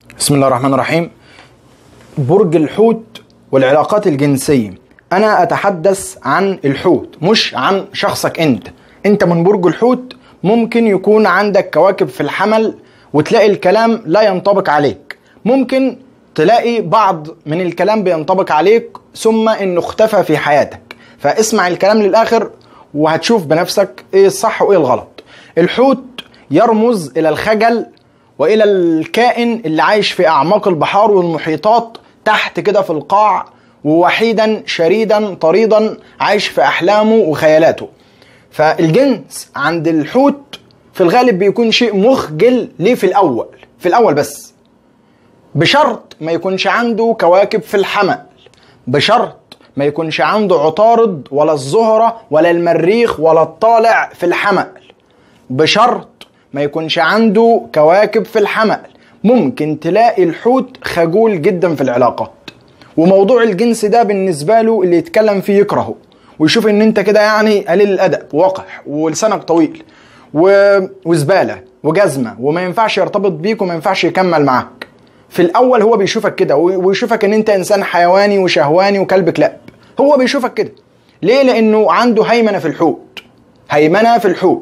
بسم الله الرحمن الرحيم برج الحوت والعلاقات الجنسية أنا أتحدث عن الحوت مش عن شخصك أنت أنت من برج الحوت ممكن يكون عندك كواكب في الحمل وتلاقي الكلام لا ينطبق عليك ممكن تلاقي بعض من الكلام بينطبق عليك ثم انه اختفى في حياتك فاسمع الكلام للاخر وهتشوف بنفسك ايه الصح وايه الغلط الحوت يرمز الى الخجل والى الكائن اللي عايش في اعماق البحار والمحيطات تحت كده في القاع ووحيدا شريدا طريدا عايش في احلامه وخيالاته فالجنس عند الحوت في الغالب بيكون شيء مخجل ليه في الاول في الاول بس بشرط ما يكونش عنده كواكب في الحمل بشرط ما يكونش عنده عطارد ولا الزهرة ولا المريخ ولا الطالع في الحمل بشرط ما يكونش عنده كواكب في الحمل ممكن تلاقي الحوت خجول جدا في العلاقات وموضوع الجنس ده بالنسبة له اللي يتكلم فيه يكرهه ويشوف ان انت كده يعني قليل الادب وقح ولسانك طويل و... وزبالة وجزمة وما ينفعش يرتبط بيك وما ينفعش يكمل معاك في الاول هو بيشوفك كده ويشوفك ان انت انسان حيواني وشهواني وكلب كلاب هو بيشوفك كده ليه لانه عنده هيمنه في الحوت هيمنه في الحوت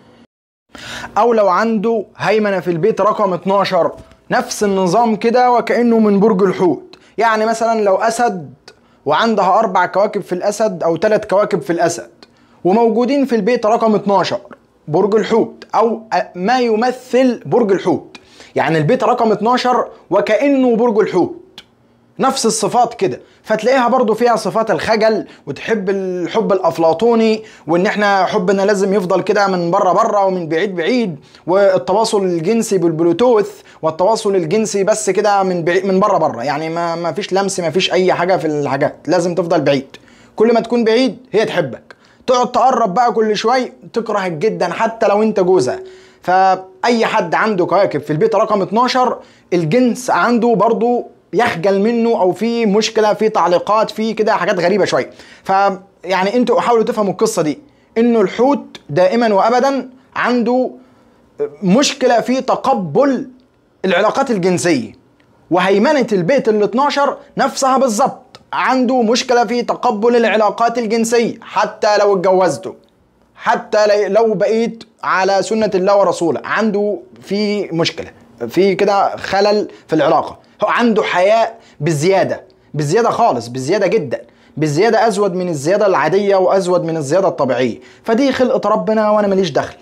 او لو عنده هيمنه في البيت رقم 12 نفس النظام كده وكانه من برج الحوت يعني مثلا لو اسد وعندها اربع كواكب في الاسد او ثلاث كواكب في الاسد وموجودين في البيت رقم 12 برج الحوت او ما يمثل برج الحوت يعني البيت رقم 12 وكانه برج الحوت نفس الصفات كده فتلاقيها برضو فيها صفات الخجل وتحب الحب الافلاطوني وان احنا حبنا لازم يفضل كده من بره بره ومن بعيد بعيد والتواصل الجنسي بالبلوتوث والتواصل الجنسي بس كده من بعيد من بره بره يعني ما ما فيش لمس ما فيش اي حاجه في الحاجات لازم تفضل بعيد كل ما تكون بعيد هي تحبك تقعد تقرب بقى كل شوي تكرهك جدا حتى لو انت جوزها فاي حد عنده كواكب في البيت رقم 12 الجنس عنده برضو يخجل منه او في مشكله في تعليقات في كده حاجات غريبه شويه ف يعني انتوا حاولوا تفهموا القصه دي انه الحوت دائما وابدا عنده مشكله في تقبل العلاقات الجنسيه وهيمنه البيت ال 12 نفسها بالظبط عنده مشكله في تقبل العلاقات الجنسيه حتى لو اتجوزته حتى لو بقيت على سنه الله ورسوله عنده في مشكله في كده خلل في العلاقه هو عنده حياء بزياده بزياده خالص بزياده جدا بزياده ازود من الزياده العاديه وازود من الزياده الطبيعيه فدي خلقه ربنا وانا ماليش دخل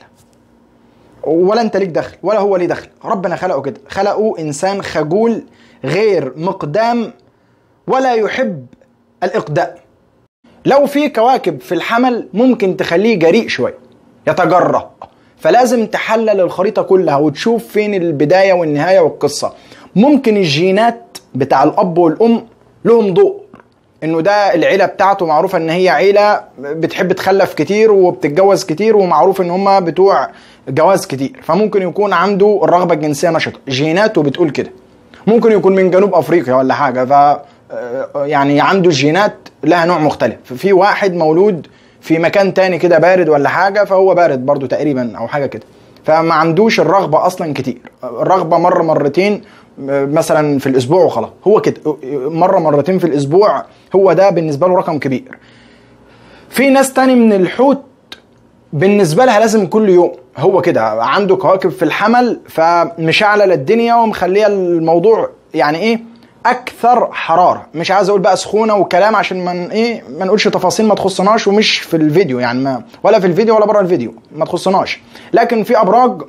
ولا انت ليك دخل ولا هو ليه دخل ربنا خلقه كده خلقه انسان خجول غير مقدام ولا يحب الاقدام لو في كواكب في الحمل ممكن تخليه جريء شويه يتجرأ فلازم تحلل الخريطه كلها وتشوف فين البدايه والنهايه والقصه ممكن الجينات بتاع الاب والام لهم دور انه ده العيله بتاعته معروفه ان هي عيله بتحب تخلف كتير وبتتجوز كتير ومعروف ان هم بتوع جواز كتير فممكن يكون عنده الرغبه الجنسيه نشطه جيناته بتقول كده ممكن يكون من جنوب افريقيا ولا حاجه ف يعني عنده الجينات لها نوع مختلف في واحد مولود في مكان تاني كده بارد ولا حاجه فهو بارد برضو تقريبا او حاجه كده فما عندوش الرغبه اصلا كتير الرغبه مره مرتين مثلا في الاسبوع وخلاص هو كده مره مرتين في الاسبوع هو ده بالنسبه له رقم كبير في ناس تاني من الحوت بالنسبه لها لازم كل يوم هو كده عنده كواكب في الحمل فمشعلل الدنيا ومخليه الموضوع يعني ايه اكثر حراره مش عايز اقول بقى سخونه وكلام عشان ما ايه ما نقولش تفاصيل ما تخصناش ومش في الفيديو يعني ما ولا في الفيديو ولا بره الفيديو ما تخصناش لكن في ابراج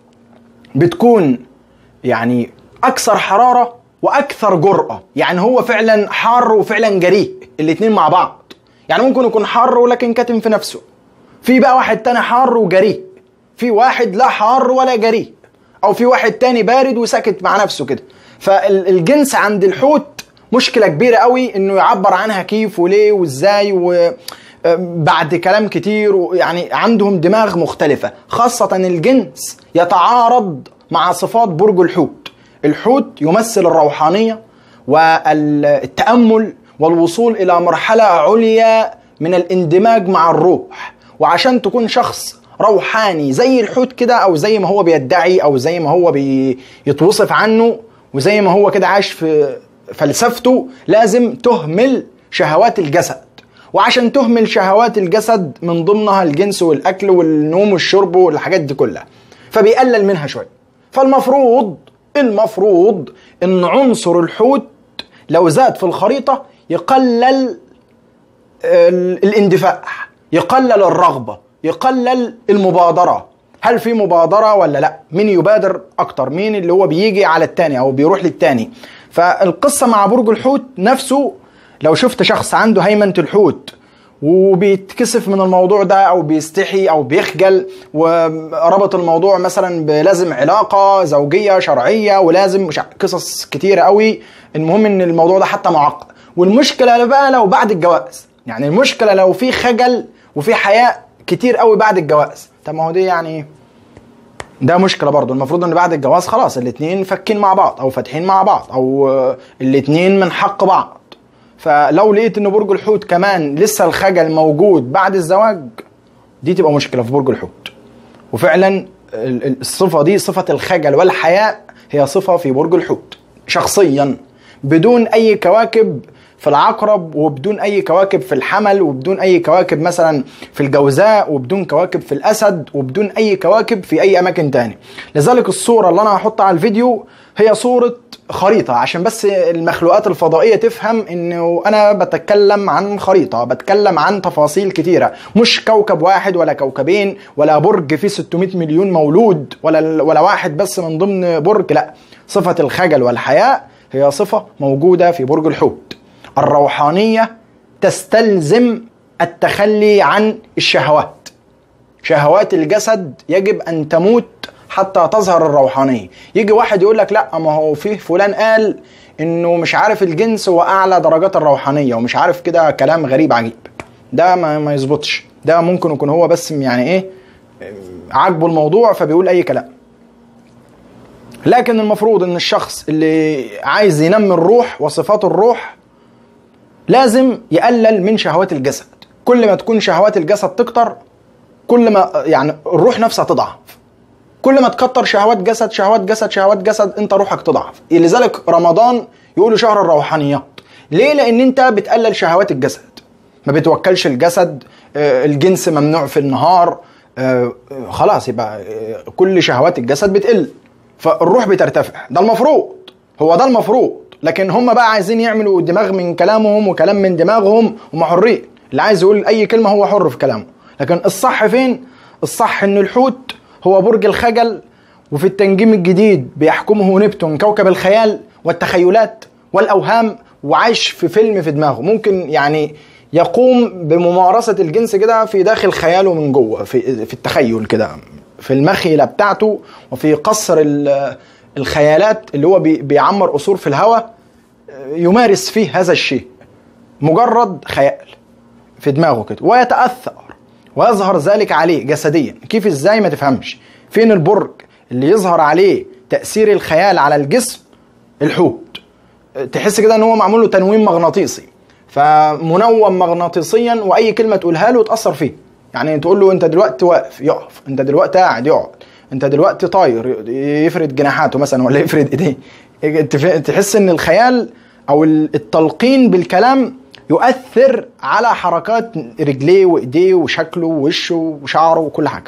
بتكون يعني اكثر حراره واكثر جرأه يعني هو فعلا حار وفعلا جريء الاتنين مع بعض يعني ممكن يكون حار ولكن كاتم في نفسه في بقى واحد تاني حار وجريء في واحد لا حار ولا جريء او في واحد تاني بارد وساكت مع نفسه كده فالجنس عند الحوت مشكله كبيره قوي انه يعبر عنها كيف وليه وازاي و بعد كلام كتير يعني عندهم دماغ مختلفه خاصه الجنس يتعارض مع صفات برج الحوت الحوت يمثل الروحانيه والتامل والوصول الى مرحله عليا من الاندماج مع الروح وعشان تكون شخص روحاني زي الحوت كده او زي ما هو بيدعي او زي ما هو بيتوصف عنه وزي ما هو كده عايش في فلسفته لازم تهمل شهوات الجسد وعشان تهمل شهوات الجسد من ضمنها الجنس والاكل والنوم والشرب والحاجات دي كلها فبيقلل منها شويه فالمفروض المفروض ان عنصر الحوت لو زاد في الخريطه يقلل الاندفاع يقلل الرغبه يقلل المبادره هل في مبادره ولا لا مين يبادر اكتر مين اللي هو بيجي على التاني او بيروح للتاني فالقصه مع برج الحوت نفسه لو شفت شخص عنده هيمنه الحوت وبيتكسف من الموضوع ده او بيستحي او بيخجل وربط الموضوع مثلا بلازم علاقه زوجيه شرعيه ولازم مش قصص كتيره قوي المهم ان الموضوع ده حتى معقد والمشكله بقى لو بعد الجواز يعني المشكله لو في خجل وفي حياء كتير قوي بعد الجواز طب ما هو دي يعني ده مشكله برضه المفروض ان بعد الجواز خلاص الاتنين فاكين مع بعض او فاتحين مع بعض او الاتنين من حق بعض فلو لقيت ان برج الحوت كمان لسه الخجل موجود بعد الزواج دي تبقى مشكله في برج الحوت وفعلا الصفه دي صفه الخجل والحياء هي صفه في برج الحوت شخصيا بدون اي كواكب في العقرب وبدون اي كواكب في الحمل وبدون اي كواكب مثلا في الجوزاء وبدون كواكب في الاسد وبدون اي كواكب في اي اماكن تاني لذلك الصوره اللي انا هحطها على الفيديو هي صوره خريطة عشان بس المخلوقات الفضائية تفهم انه انا بتكلم عن خريطة بتكلم عن تفاصيل كتيرة مش كوكب واحد ولا كوكبين ولا برج فيه 600 مليون مولود ولا ولا واحد بس من ضمن برج لا صفة الخجل والحياء هي صفة موجودة في برج الحوت الروحانية تستلزم التخلي عن الشهوات شهوات الجسد يجب ان تموت حتى تظهر الروحانيه يجي واحد يقول لك لا ما هو فيه فلان قال انه مش عارف الجنس هو اعلى درجات الروحانيه ومش عارف كده كلام غريب عجيب ده ما, ما يظبطش ده ممكن يكون هو بس يعني ايه عاجبه الموضوع فبيقول اي كلام لكن المفروض ان الشخص اللي عايز ينمي الروح وصفات الروح لازم يقلل من شهوات الجسد كل ما تكون شهوات الجسد تكتر كل ما يعني الروح نفسها تضعف كل ما تكتر شهوات جسد شهوات جسد شهوات جسد انت روحك تضعف لذلك رمضان يقولوا شهر الروحانيات ليه لان انت بتقلل شهوات الجسد ما بتوكلش الجسد الجنس ممنوع في النهار خلاص يبقى كل شهوات الجسد بتقل فالروح بترتفع ده المفروض هو ده المفروض لكن هم بقى عايزين يعملوا دماغ من كلامهم وكلام من دماغهم هم حرين اللي عايز يقول اي كلمه هو حر في كلامه لكن الصح فين الصح ان الحوت هو برج الخجل وفي التنجيم الجديد بيحكمه نبتون كوكب الخيال والتخيلات والاوهام وعايش في فيلم في دماغه ممكن يعني يقوم بممارسه الجنس كده في داخل خياله من جوه في في التخيل كده في المخيله بتاعته وفي قصر الخيالات اللي هو بيعمر قصور في الهواء يمارس فيه هذا الشيء مجرد خيال في دماغه كده ويتاثر ويظهر ذلك عليه جسديا كيف ازاي ما تفهمش فين البرج اللي يظهر عليه تاثير الخيال على الجسم الحوت تحس كده ان هو معمول له تنويم مغناطيسي فمنوم مغناطيسيا واي كلمه تقولها له تاثر فيه يعني تقول له انت دلوقتي واقف يقف انت دلوقتي قاعد يقعد انت دلوقتي طاير يفرد جناحاته مثلا ولا يفرد ايديه تحس ان الخيال او التلقين بالكلام يؤثر على حركات رجليه وايديه وشكله ووشه وشعره وكل حاجه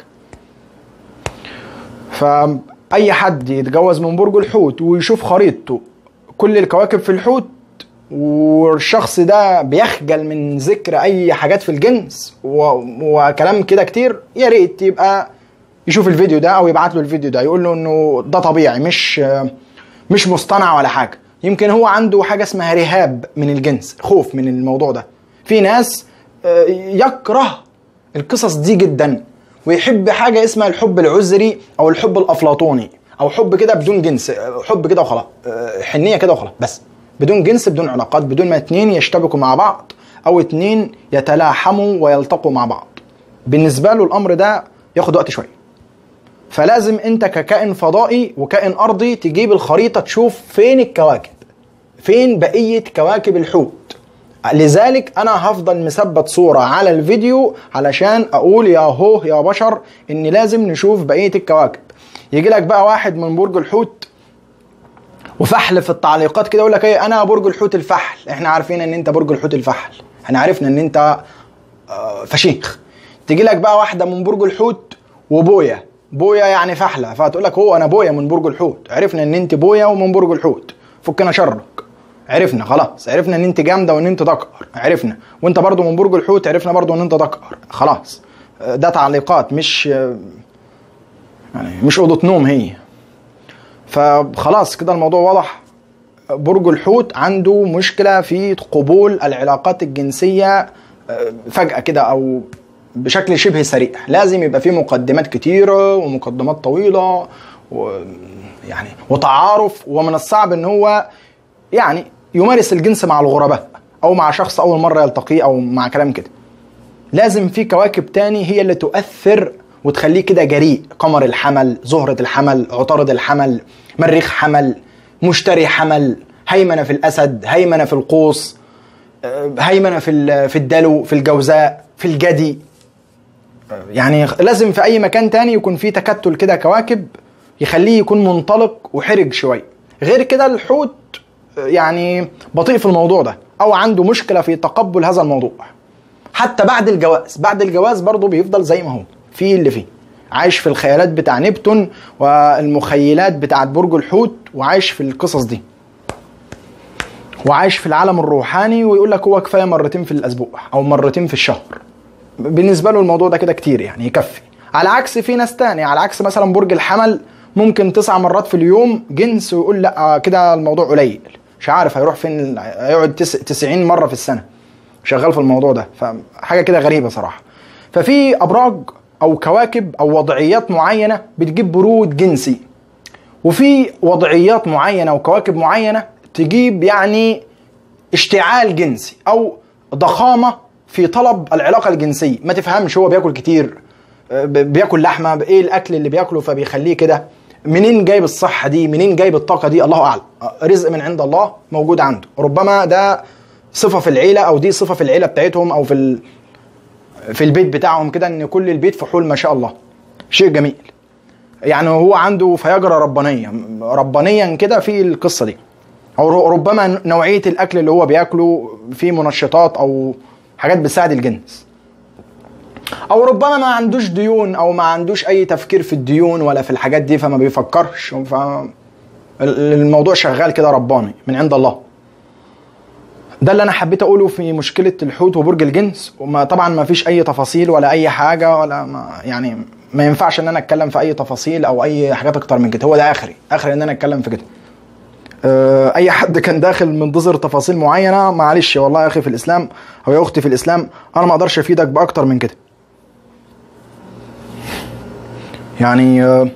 فاي حد يتجوز من برج الحوت ويشوف خريطته كل الكواكب في الحوت والشخص ده بيخجل من ذكر اي حاجات في الجنس و... وكلام كده كتير يا ريت يبقى يشوف الفيديو ده او يبعت له الفيديو ده يقول له انه ده طبيعي مش مش مصطنع ولا حاجه يمكن هو عنده حاجه اسمها رهاب من الجنس خوف من الموضوع ده في ناس يكره القصص دي جدا ويحب حاجه اسمها الحب العذري او الحب الافلاطوني او حب كده بدون جنس حب كده وخلاص حنيه كده وخلاص بس بدون جنس بدون علاقات بدون ما اتنين يشتبكوا مع بعض او اتنين يتلاحموا ويلتقوا مع بعض بالنسبه له الامر ده ياخد وقت شويه فلازم انت ككائن فضائي وكائن ارضي تجيب الخريطه تشوف فين الكواكب فين بقيه كواكب الحوت لذلك انا هفضل مثبت صوره على الفيديو علشان اقول يا هو يا بشر ان لازم نشوف بقيه الكواكب يجي لك بقى واحد من برج الحوت وفحل في التعليقات كده يقول لك ايه انا برج الحوت الفحل احنا عارفين ان انت برج الحوت الفحل احنا عرفنا ان انت آه، فشيخ تيجي لك بقى واحده من برج الحوت وبويا بويا يعني فحله فتقول لك هو انا بويا من برج الحوت عرفنا ان انت بويا ومن برج الحوت فكنا شرك عرفنا خلاص عرفنا ان انت جامده وان انت ذكر عرفنا وانت برضو من برج الحوت عرفنا برضو ان انت ذكر خلاص آه، ده تعليقات مش آه، يعني مش اوضه نوم هي فخلاص كده الموضوع واضح برج الحوت عنده مشكله في قبول العلاقات الجنسيه آه، فجاه كده او بشكل شبه سريع لازم يبقى في مقدمات كتيره ومقدمات طويله ويعني وتعارف ومن الصعب ان هو يعني يمارس الجنس مع الغرباء او مع شخص اول مره يلتقيه او مع كلام كده لازم في كواكب تاني هي اللي تؤثر وتخليه كده جريء قمر الحمل زهرة الحمل عطارد الحمل مريخ حمل مشتري حمل هيمنة في الأسد هيمنة في القوس آه، هيمنة في ال- في الدلو في الجوزاء في الجدي آه، يعني لازم في أي مكان تاني يكون في تكتل كده كواكب يخليه يكون منطلق وحرج شوية غير كده الحوت آه، يعني بطيء في الموضوع ده أو عنده مشكلة في تقبل هذا الموضوع حتى بعد الجواز بعد الجواز برضه بيفضل زي ما هو في اللي فيه عايش في الخيالات بتاع نبتون والمخيلات بتاعت برج الحوت وعايش في القصص دي وعايش في العالم الروحاني ويقول لك هو كفايه مرتين في الاسبوع او مرتين في الشهر بالنسبه له الموضوع ده كده كتير يعني يكفي على عكس في ناس تاني على عكس مثلا برج الحمل ممكن تسع مرات في اليوم جنس ويقول لا كده الموضوع قليل مش عارف هيروح فين هيقعد تس- 90 مره في السنه شغال في الموضوع ده فحاجه كده غريبه صراحه ففي ابراج او كواكب او وضعيات معينه بتجيب برود جنسي وفي وضعيات معينه وكواكب معينه تجيب يعني اشتعال جنسي او ضخامه في طلب العلاقه الجنسيه ما تفهمش هو بياكل كتير آه، ب- بياكل لحمه ايه الاكل اللي بياكله فبيخليه كده منين جايب الصحه دي منين جايب الطاقه دي الله اعلم آه، رزق من عند الله موجود عنده ربما ده صفه في العيله او دي صفه في العيله بتاعتهم او في ال... في البيت بتاعهم كده ان كل البيت فحول ما شاء الله شيء جميل يعني هو عنده فياجرة ربانية ربانيا كده في القصة دي أو ر- ربما نوعية الأكل اللي هو بياكله فيه منشطات أو حاجات بتساعد الجنس أو ربما ما عندوش ديون أو ما عندوش أي تفكير في الديون ولا في الحاجات دي فما بيفكرش ف ال- الموضوع شغال كده رباني من عند الله ده اللي انا حبيت اقوله في مشكله الحوت وبرج الجنس وما طبعا ما فيش اي تفاصيل ولا اي حاجه ولا ما يعني ما ينفعش ان انا اتكلم في اي تفاصيل او اي حاجات اكتر من كده هو ده اخري اخري ان انا اتكلم في كده آه، اي حد كان داخل منتظر تفاصيل معينه معلش والله يا اخي في الاسلام او يا اختي في الاسلام انا ما اقدرش افيدك باكتر من كده يعني آه،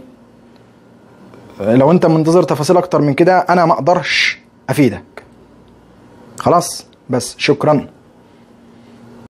لو انت منتظر تفاصيل اكتر من كده انا ما اقدرش افيدك خلاص بس شكرا